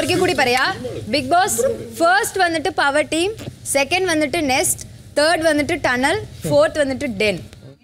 ഒരിക്കൽ കൂടി പറയാ ബിഗ് ബോസ് ഫസ്റ്റ് വന്നിട്ട് പവർ ടീം സെക്കൻഡ് വന്നിട്ട് നെസ്റ്റ് തേർഡ് വന്നിട്ട് ടണൽ ഫോർത്ത് വന്നിട്ട് ഡെൻ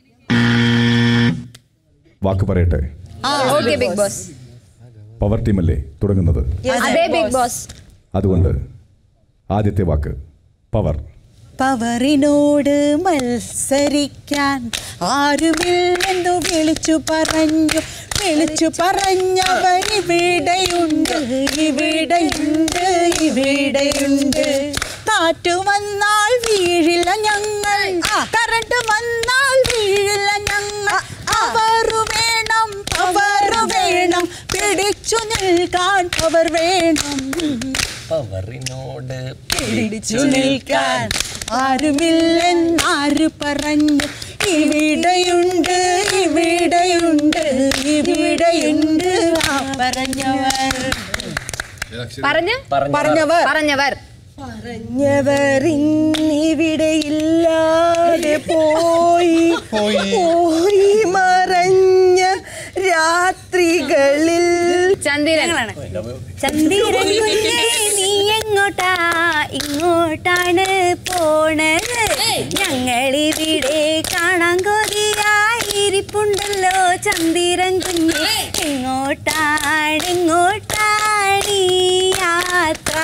വാക്ക് പറയട്ടെ ഓക്കെ ബിഗ് ബോസ് പവർ ടീമല്ലേ തുടങ്ങുന്നത് അതെ ബിഗ് ബോസ് അതുകൊണ്ട് ആദ്യത്തെ വാക്ക് പവർ പവറിനോട് മത്സരിക്കാൻ ആരുമില്ലെന്നു വിളിച്ചു പറഞ്ഞു വിളിച്ചു പറഞ്ഞവൻ ഇവിടെയുണ്ട് ഇവിടെയുണ്ട് ഇവിടെയുണ്ട് കാറ്റു വന്നാൽ വീഴില്ല ഞങ്ങൾ കറണ്ട് വന്നാൽ വീഴില്ല ഞങ്ങൾ പവർ വേണം പവർ വേണം പിടിച്ചു നിൽക്കാൻ പവർ വേണം പവറിനോട് പിടിച്ചു നിൽക്കാൻ ആരുമില്ലെന്നാര് പറഞ്ഞു ഇവിടെയുണ്ട് ഇവിടെയുണ്ട് ഇവിടെയുണ്ട് ആ പറഞ്ഞവർ പറഞ്ഞ് പറഞ്ഞവർ പറഞ്ഞവർ പറഞ്ഞവർ ഇന്നിവിടെ ഇല്ലാതെ പോയി പോയി മറഞ്ഞ രാത്രികളിൽ ചന്ദ്രൻ ചന്ദ്രൻ കുഞ്ഞേ നീ എങ്ങോട്ടാ ഇങ്ങോട്ടാണ് പോണത് ഞങ്ങളിവിടെ കാണാൻ കൊതിയായിരിപ്പുണ്ടല്ലോ ചന്ദ്രൻ കുഞ്ഞേ എങ്ങോട്ടാണ് എങ്ങോട്ടാണ് ഈ യാത്ര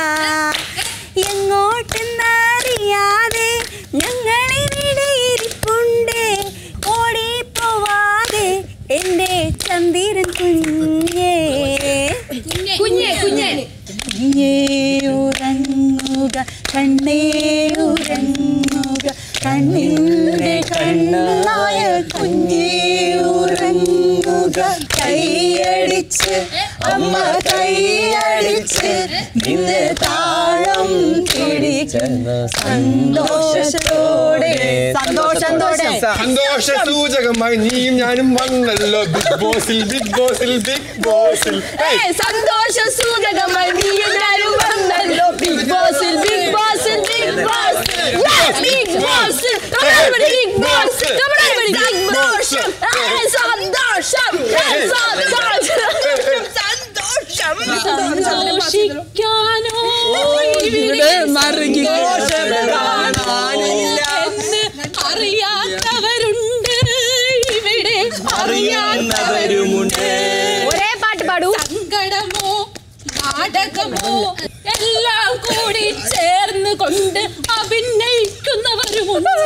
എങ്ങോട്ടെന്നറിയാതെ ഞങ്ങളിവിടെ ഇരിപ്പുണ്ട് ഓടിപ്പോവാതെ എൻ്റെ ചന്ദ്രൻ കുഞ്ഞേ കുഞ്ഞെ കുഞ്ഞെ കുഞ്ഞേ ഉറങ്ങുക കണ്ണേ ഉറങ്ങുക കണ്ണിൻ്റെ കണ്ണായ കുഞ്ഞേ ഉറങ്ങുക കൈയടിച്ച് അമ്മ കൈയടിച്ച് ഇന്ന് താളം പിടിച്ച് സന്തോഷത്തോടെ സന്തോഷത്തോടെ സന്തോഷ സൂചകമായി നീയും ഞാനും വന്നല്ലോ ബിഗ് ബോസിൽ ബിഗ് ബോസിൽ ബിഗ് ബോസിൽ സന്തോഷ സൂചകമായി നീയും ഞാനും വന്നല്ലോ ബിഗ് ബോസിൽ ബിഗ് ബോസിൽ ബിഗ് ബോസിൽ ബിഗ് ബോസിൽ ബിഗ് ബോസിൽ ബിഗ് ബോസ് സന്തോഷം സന്തോഷം സന്തോഷിക്കാനോ ഇവിടെ എന്ന് അറിയാത്തവരുണ്ട് ഇവിടെ അറിയാത്തവരുമുണ്ട് ഒരേ പാട്ട് പാടൂ സങ്കടമോ നാടകമോ എല്ലാം കൂടി ചേർന്ന് കൊണ്ട് അഭിനയിക്കുന്നവരുമുണ്ട്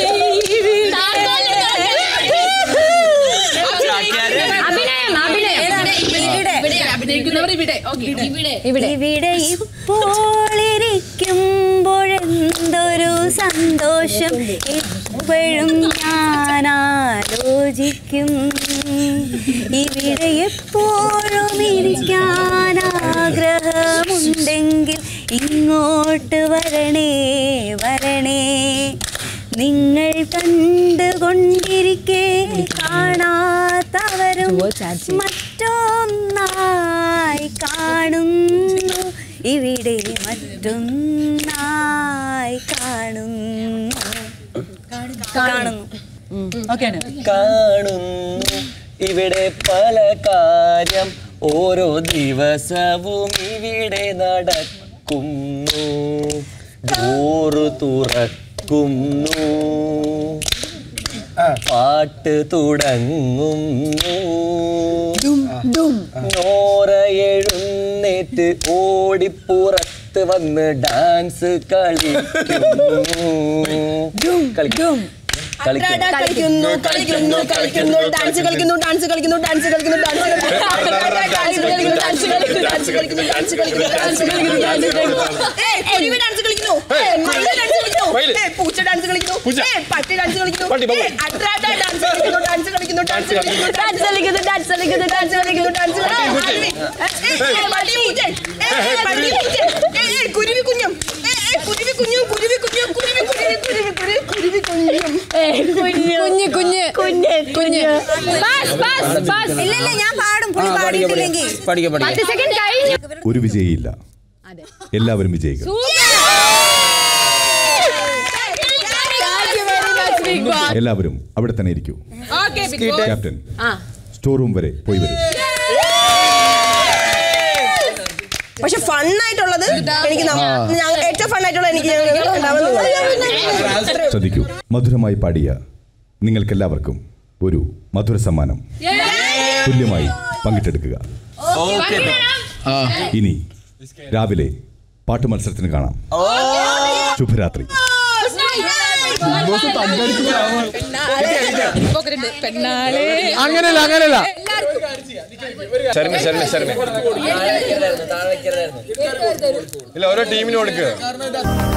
അഭിനയം അഭിനയം അഭിനയിക്കുന്നവർ ഇവിടെ ഇവിടെ ഇവിടെ ഇപ്പോൾ ഇരിക്കുമ്പോഴെന്തൊരു സന്തോഷം എപ്പോഴും ഞാൻ ആലോചിക്കും ഇവിടെ എപ്പോഴും ഇരിക്കാൻ ആഗ്രഹമുണ്ടെങ്കിൽ ഇങ്ങോട്ട് വരണേ വരണേ നിങ്ങൾ കണ്ടുകൊണ്ടിരിക്കെ കാണാത്തവരും മറ്റൊന്നായി കാണുന്നു ഇവിടെ മറ്റൊന്നായി കാണുന്നു കാണുന്നു കാണുന്നു ഇവിടെ പല കാര്യം ഓരോ ദിവസവും ഇവിടെ നടക്കുന്നു ഡോറ് തുറക്കുന്നു പാട്ട് തുടങ്ങുന്നു നോറ എഴുന്നേറ്റ് ഓടിപ്പുറത്ത് വന്ന് ഡാൻസ് കളിക്കുന്നു കളിക്കും കളിക്കുന്നു കളിക്കുന്നു കളിക്കുന്നു ഡാൻസ് കളിക്കുന്നു ഡാൻസ് കളിക്കുന്നു ഡാൻസ് കളിക്കുന്നു ഡാൻസ് കളിക്കുന്നു ഡാൻസ് കളിക്കുന്നു ഡാൻസ് കളിക്കുന്നു ഡാൻസ് കളിക്കുന്നു ഡാൻസ് കളിക്കുന്നു ഡാൻസ് കളിക്കുന്നു കുരുവി ഡാൻസ് കളിക്കുന്നു മയിൽ ഡാൻസ് കളിക്കുന്നു പൂച്ച ഡാൻസ് കളിക്കുന്നു പട്ടി ഡാൻസ് കളിക്കുന്നു അട്രാട്ട ഡാൻസ് കളിക്കുന്നു ഡാൻസ് കളിക്കുന്നു ഡാൻസ് കളിക്കുന്നു ഡാൻസ് കളിക്കുന്നു ഡാൻസ് കളിക്കുന്നു ഡാൻസ് കളിക്കുന്നു ഡാൻസ് കുരുവി കുഞ്ഞും കുരുവി കുഞ്ഞും കുരുവി കുഞ്ഞും കുരുവി കുരുവി കുരുവി കുരുവി കുരുവി കുഞ്ഞും കുഞ്ഞ് കുഞ്ഞ് കുഞ്ഞ് പാസ് പാസ് പാസ് ഇല്ല ഇല്ല ഞാൻ പാടും പുള്ളി പാടിയിട്ടില്ലെങ്കിൽ പത്ത് സെക്കൻഡ് കഴിഞ്ഞു ഒരു വിജയിയില്ല എല്ലാവരും വിജയികൾ എല്ലാവരും അവിടെ തന്നെ ഇരിക്കൂ ക്യാപ്റ്റൻ ആ സ്റ്റോർ റൂം വരെ പോയി വരൂ പക്ഷെ ഫൺ ആയിട്ടുള്ളത് എനിക്ക് നം- ഞങ്ങ- ഏറ്റവും ഫൺ ആയിട്ടുള്ളത് എനിക്ക് ഞങ്ങൾ ഉണ്ടാവുന്നത് നിങ്ങള്. ശ്രദ്ധിക്കൂ മധുരമായി പാടിയ നിങ്ങൾക്കെല്ലാവർക്കും ഒരു മധുര സമ്മാനം തുല്യമായി പങ്കിട്ടെടുക്കുക ഇനി രാവിലെ പാട്ട് മത്സരത്തിന് കാണാം ശുഭരാത്രി അങ്ങനെയല്ല അങ്ങനെയല്ല ശരണ ശരണ ശരണ ഇല്ല ഓരോ ടീമിന് കൊടുക്കുക